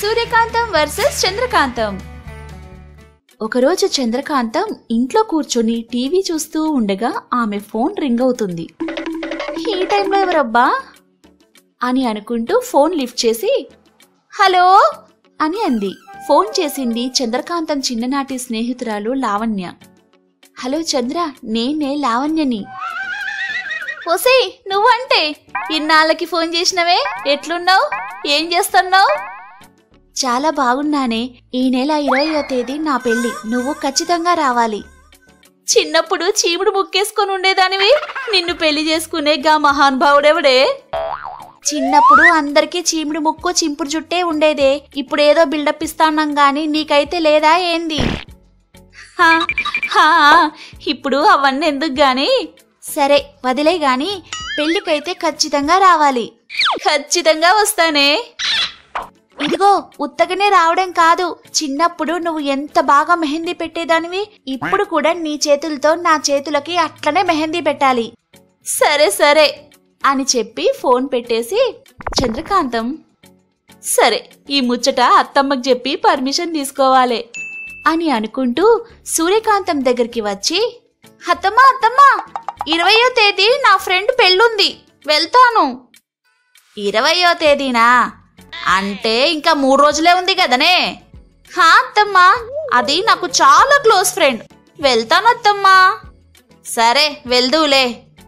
సూర్యకాంతం versus చంద్రకాంతం ఒకరోజు చంద్రకాంతం ఇంట్లో కూర్చొని టీవీ చూస్తూ ఉండగా ఆమె ఫోన్ రింగ్ అవుతుంది ఈ టైంలో ఎవరబ్బా అని అనుకుంటూ ఫోన్ లిఫ్ట్ చేసి హలో అని అంది ఫోన్ చేసింది చంద్రకాంతం చిన్ననాటి స్నేహితురాలు లావణ్య హలో చంద్ర నేనే లావణ్యని ఓసే నువ్వంటే ఇన్నాళ్ళకి ఫోన్ చేసినవే ఎట్లున్నావు ఏం చేస్తున్నావు చాలా బాగున్నానే ఈ నెల ఇరవయో తేదీ నా పెళ్లి నువ్వు ఖచ్చితంగా రావాలి చిన్నప్పుడు చీముడు ముక్కేసుకొని ఉండేదానివి నిన్ను పెళ్లి చేసుకునే గా మహానుభావుడెవడే చిన్నప్పుడు అందరికీ చీముడు ముక్కు చింపుడు జుట్టే ఉండేదే ఇప్పుడు ఏదో బిల్డప్ ఇస్తాన్నాం గాని నీకైతే లేదా ఏంది హా, హా, ఇప్పుడు అవన్నీ ఎందుకు గాని సరే వదిలే గాని పెళ్లికైతే ఖచ్చితంగా రావాలి ఖచ్చితంగా వస్తానే ఇదిగో ఉత్తగనే రావడం కాదు చిన్నప్పుడు నువ్వు ఎంత బాగా మెహందీ పెట్టేదానివి ఇప్పుడు కూడా నీ చేతులతో నా చేతులకి అట్లనే మెహందీ పెట్టాలి సరే సరే అని చెప్పి ఫోన్ పెట్టేసి చంద్రకాంతం సరే ఈ ముచ్చట అత్తమ్మకి చెప్పి పర్మిషన్ తీసుకోవాలి అని అనుకుంటూ సూర్యకాంతం దగ్గరికి వచ్చి అత్తమ్మ అత్తమ్మ ఇరవయో తేదీ నా ఫ్రెండ్ పెళ్ళుంది వెళ్తాను ఇరవయో తేదీనా అంటే ఇంకా మూడు రోజులే ఉంది కదనే హా అత్తమ్మా అది నాకు చాలా క్లోజ్ ఫ్రెండ్ వెళ్తాను అత్తమ్మా సరే వెళ్దూలే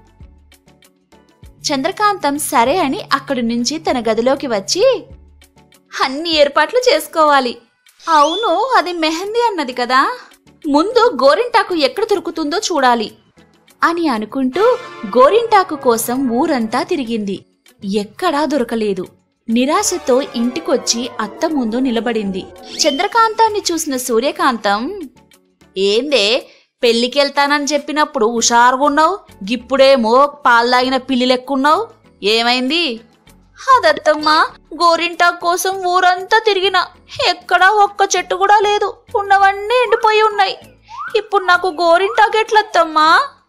చంద్రకాంతం సరే అని అక్కడి నుంచి తన గదిలోకి వచ్చి అన్ని ఏర్పాట్లు చేసుకోవాలి అవును అది మెహందీ అన్నది కదా ముందు గోరింటాకు ఎక్కడ దొరుకుతుందో చూడాలి అని అనుకుంటూ గోరింటాకు కోసం ఊరంతా తిరిగింది ఎక్కడా దొరకలేదు నిరాశతో ఇంటికొచ్చి అత్త ముందు నిలబడింది చంద్రకాంతాన్ని చూసిన సూర్యకాంతం ఏందే పెళ్ళికెళ్తానని చెప్పినప్పుడు హుషారుగున్నావు గిప్పుడేమో పాలు తాగిన పిల్లి లెక్కున్నావు ఏమైంది అదత్తమ్మా గోరింటాకు కోసం ఊరంతా తిరిగిన ఎక్కడా ఒక్క చెట్టు కూడా లేదు ఉన్నవన్నీ ఎండిపోయి ఉన్నాయి ఇప్పుడు నాకు గోరింటాకు ఎట్లత్తమ్మా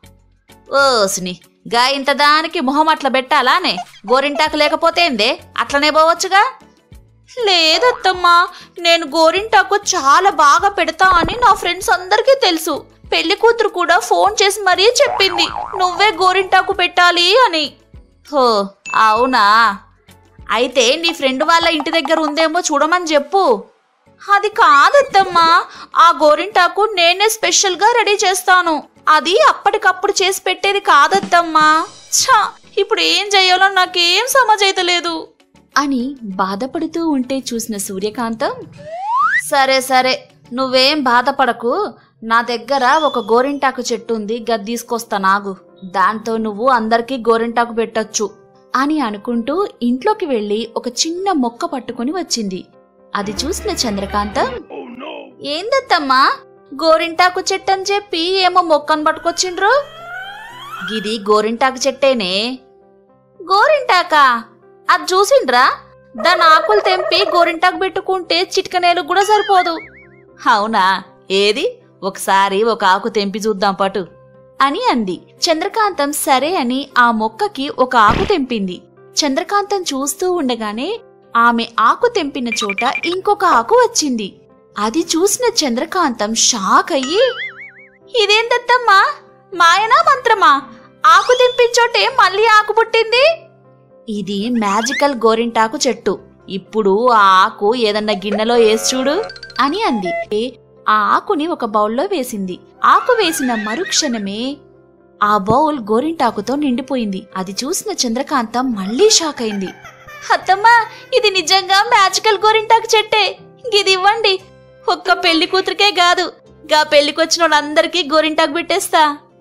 ఓసిని గా ఇంత దానికి మొహం అట్లా పెట్టాలానే గోరింటాకు లేకపోతే ఏందే అట్లనే పోవచ్చుగా లేదత్తమ్మా నేను గోరింటాకు చాలా బాగా పెడతా అని నా ఫ్రెండ్స్ అందరికీ తెలుసు పెళ్లి కూతురు కూడా ఫోన్ చేసి మరీ చెప్పింది నువ్వే గోరింటాకు పెట్టాలి అని హో అవునా అయితే నీ ఫ్రెండ్ వాళ్ళ ఇంటి దగ్గర ఉందేమో చూడమని చెప్పు అది కాదత్తమ్మా ఆ గోరింటాకు నేనే స్పెషల్గా రెడీ చేస్తాను అది అప్పటికప్పుడు చేసి పెట్టేది కాదత్తమ్మా ఛా ఇప్పుడు ఏం చేయాలో నాకేం సమజైతలేదు అని బాధపడుతూ ఉంటే చూసిన సూర్యకాంతం సరే సరే నువ్వేం బాధపడకు నా దగ్గర ఒక గోరింటాకు చెట్టు ఉంది గది తీసుకొస్తా నాగు దాంతో నువ్వు అందరికీ గోరింటాకు పెట్టొచ్చు అని అనుకుంటూ ఇంట్లోకి వెళ్ళి ఒక చిన్న మొక్క పట్టుకొని వచ్చింది అది చూసిన చంద్రకాంతం ఏందత్తమ్మా గోరింటాకు చెట్టు అని చెప్పి ఏమో మొక్కను పట్టుకొచ్చిండ్రు గిది గోరింటాకు చెట్టేనే గోరింటాకా అది చూసిండ్రా దాని ఆకులు తెంపి గోరింటాకు పెట్టుకుంటే చిటికనేలు కూడా సరిపోదు అవునా ఏది ఒకసారి ఒక ఆకు తెంపి చూద్దాం పటు అని అంది చంద్రకాంతం సరే అని ఆ మొక్కకి ఒక ఆకు తెంపింది చంద్రకాంతం చూస్తూ ఉండగానే ఆమె ఆకు తెంపిన చోట ఇంకొక ఆకు వచ్చింది అది చూసిన చంద్రకాంతం షాక్ అయ్యి ఇదేందత్తమ్మా మాయనా మంత్రమా ఆకు తెంపించోటే మళ్ళీ ఆకు పుట్టింది ఇది మ్యాజికల్ గోరింటాకు చెట్టు ఇప్పుడు ఆ ఆకు ఏదన్నా గిన్నెలో వేసి చూడు అని అంది ఆ ఆకుని ఒక బౌల్లో వేసింది ఆకు వేసిన మరుక్షణమే ఆ బౌల్ గోరింటాకుతో నిండిపోయింది అది చూసిన చంద్రకాంతం మళ్ళీ షాక్ అయింది అత్తమ్మా ఇది నిజంగా మ్యాజికల్ గోరింటాకు చెట్టే ఇది ఇవ్వండి ఒక్క పెళ్లి కూతురికే కాదు గా పెళ్లికొచ్చిన వాళ్ళందరికీ గోరింటాకు పెట్టేస్తా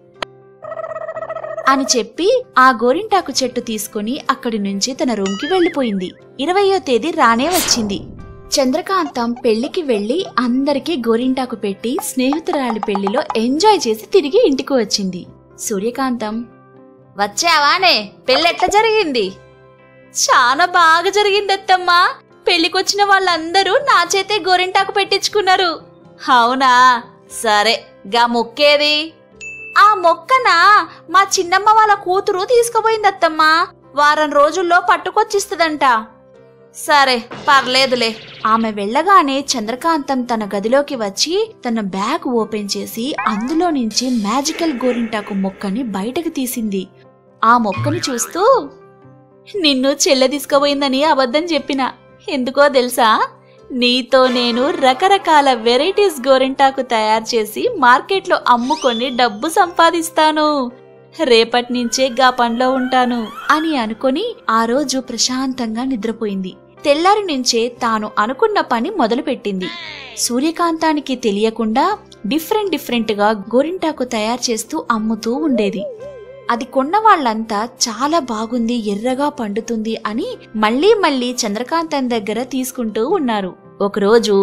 అని చెప్పి ఆ గోరింటాకు చెట్టు తీసుకుని అక్కడి నుంచి తన రూమ్కి వెళ్లిపోయింది ఇరవయో తేదీ రానే వచ్చింది చంద్రకాంతం పెళ్లికి వెళ్లి అందరికీ గోరింటాకు పెట్టి స్నేహితురాలి పెళ్లిలో ఎంజాయ్ చేసి తిరిగి ఇంటికి వచ్చింది సూర్యకాంతం వచ్చావానే పెళ్ళెట్లా జరిగింది చాలా బాగా జరిగింది అత్తమ్మా పెళ్లికొచ్చిన వాళ్ళందరూ నా చేతే గోరింటాకు పెట్టించుకున్నారు అవునా సరే గా మొక్కేది ఆ మొక్కనా మా చిన్నమ్మ వాళ్ళ కూతురు తీసుకుపోయింది అత్తమ్మా వారం రోజుల్లో పట్టుకొచ్చిస్తుందంట సరే పర్లేదులే ఆమె వెళ్ళగానే చంద్రకాంతం తన గదిలోకి వచ్చి తన బ్యాగ్ ఓపెన్ చేసి అందులో నుంచి మ్యాజికల్ గోరింటాకు మొక్కని బయటకు తీసింది ఆ మొక్కని చూస్తూ నిన్ను చెల్లె తీసుకుపోయిందని అబద్ధం చెప్పిన ఎందుకో తెలుసా నీతో నేను రకరకాల వెరైటీస్ గోరింటాకు తయారు చేసి మార్కెట్లో అమ్ముకొని డబ్బు సంపాదిస్తాను రేపటి నుంచే గా పనిలో ఉంటాను అని అనుకొని ఆ రోజు ప్రశాంతంగా నిద్రపోయింది తెల్లారి నుంచే తాను అనుకున్న పని మొదలుపెట్టింది సూర్యకాంతానికి తెలియకుండా డిఫరెంట్ డిఫరెంట్ గా గోరింటాకు తయారు చేస్తూ అమ్ముతూ ఉండేది అది కొన్న వాళ్ళంతా చాలా బాగుంది ఎర్రగా పండుతుంది అని మళ్ళీ మళ్ళీ చంద్రకాంతం దగ్గర తీసుకుంటూ ఉన్నారు ఒకరోజు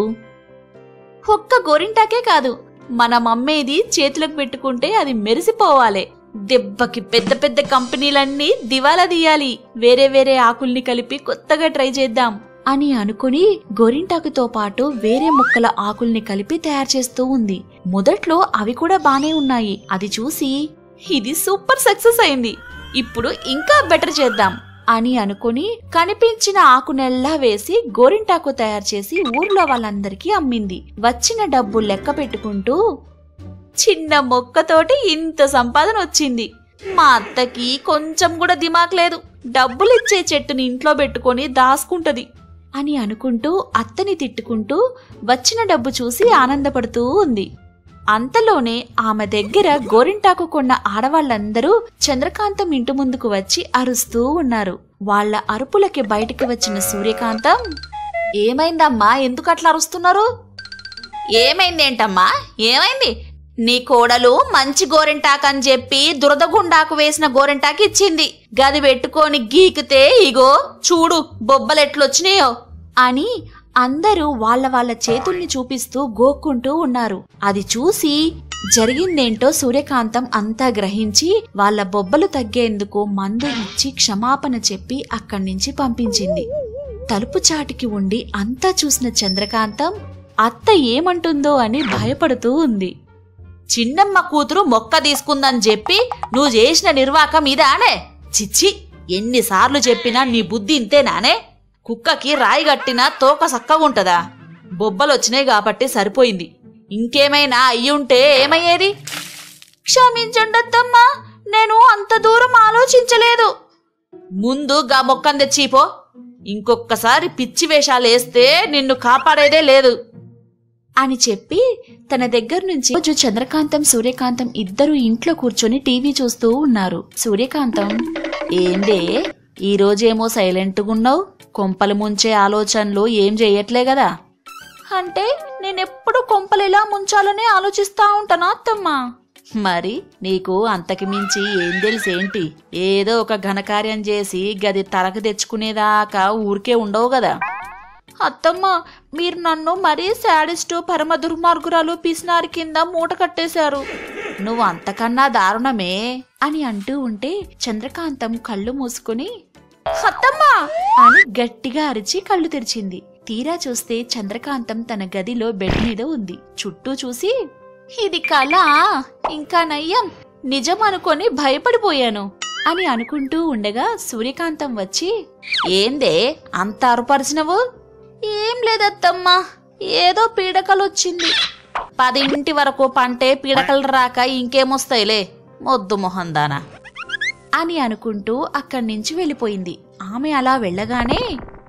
ఒక్క గోరింటాకే కాదు మనం అమ్మేది చేతులకు పెట్టుకుంటే అది మెరిసిపోవాలి దెబ్బకి పెద్ద పెద్ద కంపెనీలన్నీ దివాలా తీయాలి వేరే వేరే ఆకుల్ని కలిపి కొత్తగా ట్రై చేద్దాం అని అనుకుని గోరింటాకుతో పాటు వేరే మొక్కల ఆకుల్ని కలిపి తయారు చేస్తూ ఉంది మొదట్లో అవి కూడా బానే ఉన్నాయి అది చూసి ఇది సూపర్ సక్సెస్ అయింది ఇప్పుడు ఇంకా బెటర్ చేద్దాం అని అనుకుని కనిపించిన ఆకునెల్లా వేసి గోరింటాకు తయారు చేసి ఊర్లో వాళ్ళందరికీ అమ్మింది వచ్చిన డబ్బు లెక్క పెట్టుకుంటూ చిన్న మొక్కతోటి ఇంత సంపాదన వచ్చింది మా అత్తకి కొంచెం కూడా దిమాక్ లేదు డబ్బులిచ్చే చెట్టుని ఇంట్లో పెట్టుకొని దాసుకుంటది అని అనుకుంటూ అత్తని తిట్టుకుంటూ వచ్చిన డబ్బు చూసి ఆనందపడుతూ ఉంది అంతలోనే ఆమె దగ్గర గోరింటాకు కొన్న ఆడవాళ్ళందరూ చంద్రకాంతం ఇంటి ముందుకు వచ్చి అరుస్తూ ఉన్నారు వాళ్ళ అరుపులకి బయటికి వచ్చిన సూర్యకాంతం ఏమైందమ్మా ఎందుకు అట్లా అరుస్తున్నారు ఏమైందేంటమ్మా ఏమైంది నీ కోడలు మంచి గోరింటాకు అని చెప్పి దురదగుండాకు వేసిన గోరింటాకు ఇచ్చింది గది పెట్టుకొని గీకితే ఇగో చూడు బొబ్బలెట్లొచ్చినాయో అని అందరూ వాళ్ళ వాళ్ళ చేతుల్ని చూపిస్తూ గోక్కుంటూ ఉన్నారు అది చూసి జరిగిందేంటో సూర్యకాంతం అంతా గ్రహించి వాళ్ళ బొబ్బలు తగ్గేందుకు మందు ఇచ్చి క్షమాపణ చెప్పి అక్కడి నుంచి పంపించింది తలుపు చాటికి ఉండి అంతా చూసిన చంద్రకాంతం అత్త ఏమంటుందో అని భయపడుతూ ఉంది చిన్నమ్మ కూతురు మొక్క తీసుకుందని చెప్పి నువ్వు చేసిన నిర్వాకం ఇదానే చిచ్చి ఎన్నిసార్లు చెప్పినా నీ బుద్ధి ఇంతేనానే కుక్కకి రాయి గట్టినా తోక సక్కగుంటదా బొబ్బలొచ్చినాయి కాబట్టి సరిపోయింది ఇంకేమైనా అయ్యుంటే ఏమయ్యేది క్షమించండత్తమ్మా నేను అంత దూరం ఆలోచించలేదు ముందు గా మొక్కను తెచ్చిపో ఇంకొక్కసారి పిచ్చి వేషాలేస్తే నిన్ను కాపాడేదే లేదు అని చెప్పి తన దగ్గర నుంచి రోజు చంద్రకాంతం సూర్యకాంతం ఇద్దరు ఇంట్లో కూర్చొని టీవీ చూస్తూ ఉన్నారు సూర్యకాంతం ఏందే ఈ రోజేమో సైలెంట్గా ఉన్నావు కొంపలు ముంచే ఆలోచనలు ఏం చెయ్యట్లే కదా అంటే నేనెప్పుడు కొంపలు ఎలా ముంచాలనే ఆలోచిస్తా ఉంటానా అత్తమ్మా మరి నీకు అంతకి మించి ఏం తెలిసేంటి ఏదో ఒక ఘనకార్యం చేసి గది తలకు తెచ్చుకునేదాకా ఊరికే ఉండవు కదా అత్తమ్మ మీరు నన్ను మరీ శాడిస్టు పరమ దుర్మార్గురాలు పిసినారి కింద మూట కట్టేశారు నువ్వు అంతకన్నా దారుణమే అని అంటూ ఉంటే చంద్రకాంతం కళ్ళు మూసుకుని అత్తమ్మా అని గట్టిగా అరిచి కళ్ళు తెరిచింది తీరా చూస్తే చంద్రకాంతం తన గదిలో బెడ్ మీద ఉంది చుట్టూ చూసి ఇది కళ ఇంకా నయ్యం నిజం అనుకొని భయపడిపోయాను అని అనుకుంటూ ఉండగా సూర్యకాంతం వచ్చి ఏందే అంత అరుపరిచినవు ఏం లేదత్తమ్మా ఏదో పీడకలొచ్చింది పదింటి వరకు పంటే పీడకలు రాక ఇంకేమొస్తాయిలే మొద్దు మొహందానా అని అనుకుంటూ అక్కడి నుంచి వెళ్ళిపోయింది ఆమె అలా వెళ్ళగానే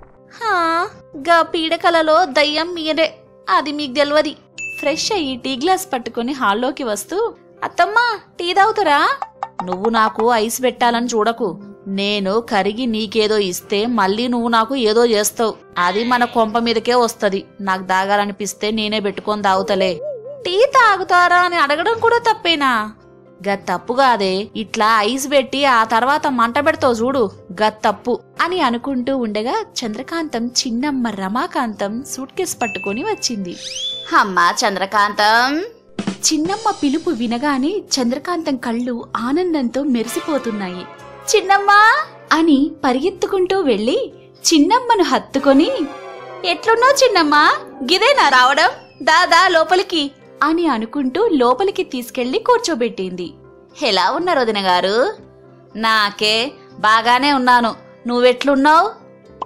హా గా పీడకలలో దయ్యం మీరే అది మీకు తెలియదు ఫ్రెష్ అయ్యి టీ గ్లాస్ పట్టుకొని హాల్లోకి వస్తూ అత్తమ్మా టీ తాగుతారా నువ్వు నాకు ఐస్ పెట్టాలని చూడకు నేను కరిగి నీకేదో ఇస్తే మళ్ళీ నువ్వు నాకు ఏదో చేస్తావు అది మన కొంప మీదకే వస్తది నాకు దాగాలనిపిస్తే నేనే పెట్టుకొని తాగుతలే టీ తాగుతారా అని అడగడం కూడా తప్పేనా గా తప్పు కాదే ఇట్లా ఐస్ పెట్టి ఆ తర్వాత మంట పెడతావు చూడు గా తప్పు అని అనుకుంటూ ఉండగా చంద్రకాంతం చిన్నమ్మ రమాకాంతం సూట్ కేస్ పట్టుకొని వచ్చింది అమ్మా చంద్రకాంతం చిన్నమ్మ పిలుపు వినగానే చంద్రకాంతం కళ్ళు ఆనందంతో మెరిసిపోతున్నాయి చిన్నమ్మా అని పరిగెత్తుకుంటూ వెళ్ళి చిన్నమ్మను హత్తుకొని ఎట్లున్నావు చిన్నమ్మా గిదేనా రావడం దాదా లోపలికి అని అనుకుంటూ లోపలికి తీసుకెళ్లి కూర్చోబెట్టింది ఎలా ఉన్నారు వదిన గారు నాకే బాగానే ఉన్నాను నువ్వెట్లున్నావు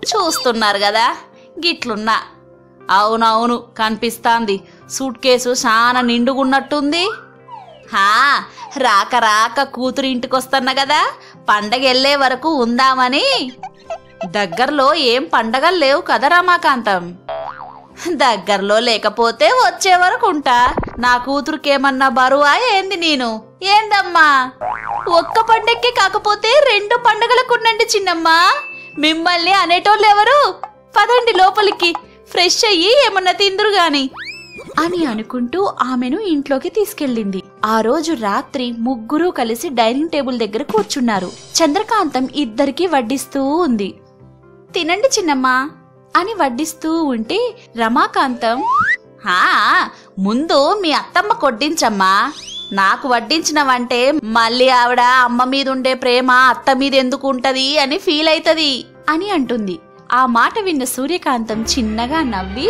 చూస్తున్నారు కదా గిట్లున్నా అవునవును కనిపిస్తాంది సూట్ కేసు చాలా నిండుగున్నట్టుంది హా రాక రాక కూతురు ఇంటికొస్తున్నా కదా పండగ వెళ్ళే వరకు ఉందామని దగ్గరలో ఏం పండగలు లేవు కదా రమాకాంతం దగ్గరలో లేకపోతే వచ్చే వరకు ఉంటా నా కూతురుకేమన్నా బరువా ఏంది నేను ఏందమ్మా ఒక్క పండక్కి కాకపోతే రెండు పండగలకుండండి చిన్నమ్మా మిమ్మల్ని అనేటోళ్ళు ఎవరు పదండి లోపలికి ఫ్రెష్ అయ్యి ఏమన్నా తిందురు గాని అని అనుకుంటూ ఆమెను ఇంట్లోకి తీసుకెళ్ళింది ఆ రోజు రాత్రి ముగ్గురు కలిసి డైనింగ్ టేబుల్ దగ్గర కూర్చున్నారు చంద్రకాంతం ఇద్దరికి వడ్డిస్తూ ఉంది తినండి చిన్నమ్మా అని వడ్డిస్తూ ఉంటే రమాకాంతం హా ముందు మీ అత్తమ్మ కొడ్డించమ్మా నాకు వడ్డించినవంటే మళ్ళీ ఆవిడ అమ్మ మీద ఉండే ప్రేమ అత్త మీద ఎందుకు ఉంటది అని ఫీల్ అయితది అని అంటుంది ఆ మాట విన్న సూర్యకాంతం చిన్నగా నవ్వి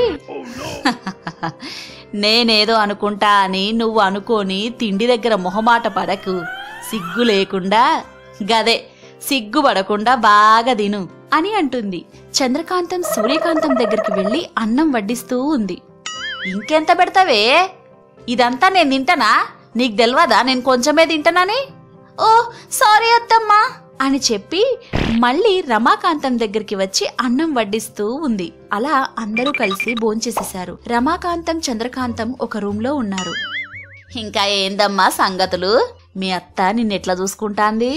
నేనేదో అనుకుంటా అని నువ్వు అనుకోని తిండి దగ్గర మొహమాట పడకు సిగ్గు లేకుండా గదే సిగ్గు పడకుండా బాగా తిను అని అంటుంది చంద్రకాంతం సూర్యకాంతం దగ్గరికి వెళ్లి అన్నం వడ్డిస్తూ ఉంది ఇంకెంత పెడతావే ఇదంతా నేను తింటనా నీకు తెలవదా నేను కొంచెమే తింటానని ఓ సారీ అత్తమ్మా అని చెప్పి మళ్ళీ రమాకాంతం దగ్గరికి వచ్చి అన్నం వడ్డిస్తూ ఉంది అలా అందరూ కలిసి భోంచేసేశారు రమాకాంతం చంద్రకాంతం ఒక రూమ్ లో ఉన్నారు ఇంకా ఏందమ్మా సంగతులు మీ అత్త నిన్నెట్లా చూసుకుంటాంది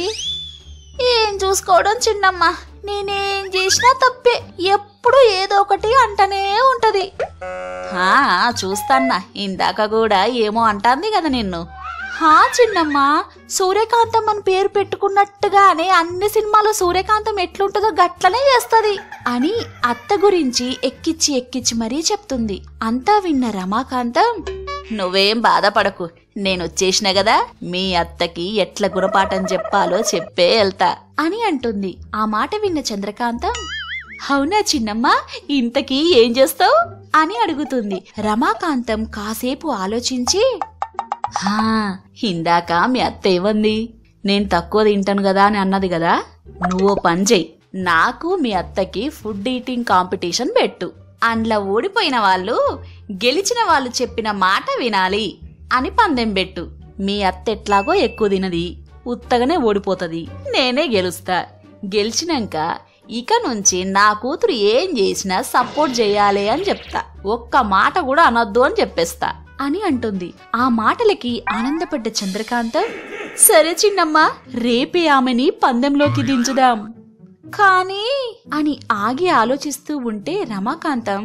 ఏం చూసుకోవడం చిన్నమ్మ నేనేం చేసినా తప్పే ఎప్పుడు ఏదో ఒకటి అంటనే ఉంటది హా చూస్తాన్నా ఇందాక కూడా ఏమో అంటాంది కదా నిన్ను హా చిన్నమ్మ సూర్యకాంతం అని పేరు పెట్టుకున్నట్టుగానే అన్ని సినిమాలో సూర్యకాంతం ఎట్లుంటుందో గట్లనే చేస్తది అని అత్త గురించి ఎక్కిచ్చి ఎక్కిచ్చి మరీ చెప్తుంది అంతా విన్న రమాకాంతం నువ్వేం బాధపడకు నేను వచ్చేసిన కదా మీ అత్తకి ఎట్ల గుణపాఠం చెప్పాలో చెప్పే వెళ్తా అని అంటుంది ఆ మాట విన్న చంద్రకాంతం అవునా చిన్నమ్మ ఇంతకీ ఏం చేస్తావు అని అడుగుతుంది రమాకాంతం కాసేపు ఆలోచించి హా ఇందాక మీ అత్త ఏమంది నేను తక్కువ తింటాను కదా అని అన్నది కదా నువ్వు పని చెయ్యి నాకు మీ అత్తకి ఫుడ్ ఈటింగ్ కాంపిటీషన్ పెట్టు అందులో ఓడిపోయిన వాళ్ళు గెలిచిన వాళ్ళు చెప్పిన మాట వినాలి అని పందెం పెట్టు మీ అత్త ఎట్లాగో ఎక్కువ తినది ఉత్తగానే ఓడిపోతది నేనే గెలుస్తా గెలిచినాక ఇక నుంచి నా కూతురు ఏం చేసినా సపోర్ట్ చేయాలి అని చెప్తా ఒక్క మాట కూడా అనొద్దు అని చెప్పేస్తా అని అంటుంది ఆ మాటలకి ఆనందపడ్డ చంద్రకాంతం సరే చిన్నమ్మ రేపే ఆమెని పందెంలోకి దించుదాం కానీ అని ఆగి ఆలోచిస్తూ ఉంటే రమాకాంతం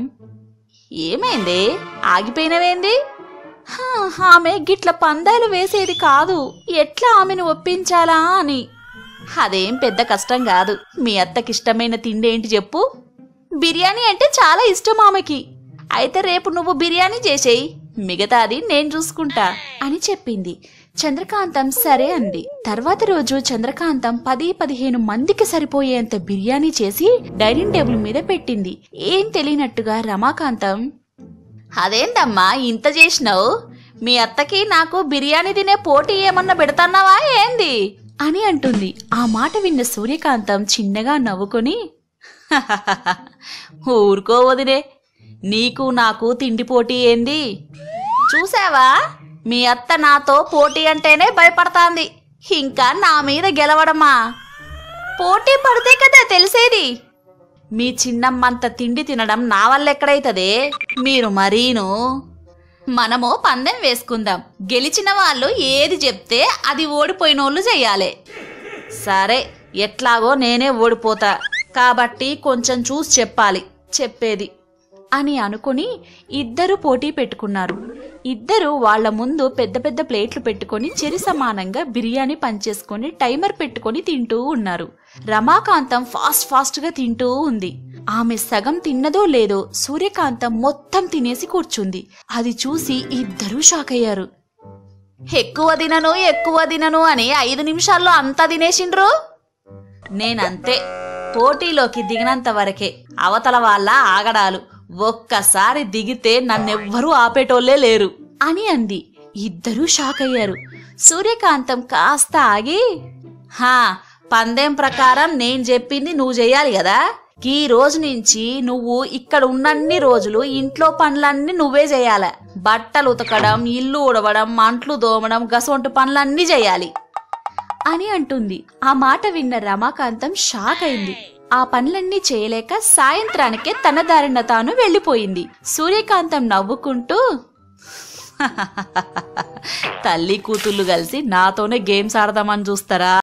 ఏమైంది ఆగిపోయినవేంది హా, ఆమె గిట్ల పందాలు వేసేది కాదు ఎట్లా ఆమెను ఒప్పించాలా అని అదేం పెద్ద కష్టం కాదు మీ అత్తకిష్టమైన తిండి ఏంటి చెప్పు బిర్యానీ అంటే చాలా ఇష్టం ఆమెకి అయితే రేపు నువ్వు బిర్యానీ చేసేయి మిగతాది నేను చూసుకుంటా అని చెప్పింది చంద్రకాంతం సరే అంది తర్వాత రోజు చంద్రకాంతం పది పదిహేను మందికి సరిపోయేంత బిర్యానీ చేసి డైనింగ్ టేబుల్ మీద పెట్టింది ఏం తెలియనట్టుగా రమాకాంతం అదేంటమ్మా ఇంత చేసినావు మీ అత్తకి నాకు బిర్యానీ తినే పోటీ ఏమన్నా పెడతాన్నావా ఏంది అని అంటుంది ఆ మాట విన్న సూర్యకాంతం చిన్నగా నవ్వుకొని ఊరుకో వదినే నీకు నాకు తిండి పోటీ ఏంది చూసావా మీ అత్త నాతో పోటీ అంటేనే భయపడతాంది ఇంకా నా మీద గెలవడమా పోటీ పడితే కదా తెలిసేది మీ చిన్నమ్మంత తిండి తినడం నా వల్ల ఎక్కడైతదే మీరు మరీను మనము పందెం వేసుకుందాం గెలిచిన వాళ్ళు ఏది చెప్తే అది ఓడిపోయినోళ్ళు చెయ్యాలి సరే ఎట్లాగో నేనే ఓడిపోతా కాబట్టి కొంచెం చూసి చెప్పాలి చెప్పేది అని అనుకుని ఇద్దరు పోటీ పెట్టుకున్నారు ఇద్దరు వాళ్ళ ముందు పెద్ద పెద్ద ప్లేట్లు పెట్టుకొని చెరి సమానంగా బిర్యానీ పంచేసుకొని టైమర్ పెట్టుకొని తింటూ ఉన్నారు రమాకాంతం ఫాస్ట్ ఫాస్ట్ గా తింటూ ఉంది ఆమె సగం తిన్నదో లేదో సూర్యకాంతం మొత్తం తినేసి కూర్చుంది అది చూసి ఇద్దరూ షాక్ అయ్యారు ఎక్కువ తినను ఎక్కువ తినను అని ఐదు నిమిషాల్లో అంతా తినేసిండ్రు నేనంతే పోటీలోకి దిగినంత వరకే అవతల వాళ్ళ ఆగడాలు ఒక్కసారి దిగితే నన్నెవ్వరూ ఆపేటోళ్లే లేరు అని అంది ఇద్దరూ షాక్ అయ్యారు సూర్యకాంతం కాస్త ఆగి హా పందెం ప్రకారం నేను చెప్పింది నువ్వు చెయ్యాలి కదా ఈ రోజు నుంచి నువ్వు ఇక్కడ ఉన్నన్ని రోజులు ఇంట్లో పనులన్నీ నువ్వే చేయాలి బట్టలు ఉతకడం ఇల్లు ఉడవడం అంట్లు దోమడం గసొంటి పనులన్నీ చేయాలి అని అంటుంది ఆ మాట విన్న రమాకాంతం షాక్ అయింది ఆ పనులన్నీ చేయలేక సాయంత్రానికే తన దారిన తాను వెళ్ళిపోయింది సూర్యకాంతం నవ్వుకుంటూ తల్లి కూతుళ్ళు కలిసి నాతోనే గేమ్స్ ఆడదామని చూస్తారా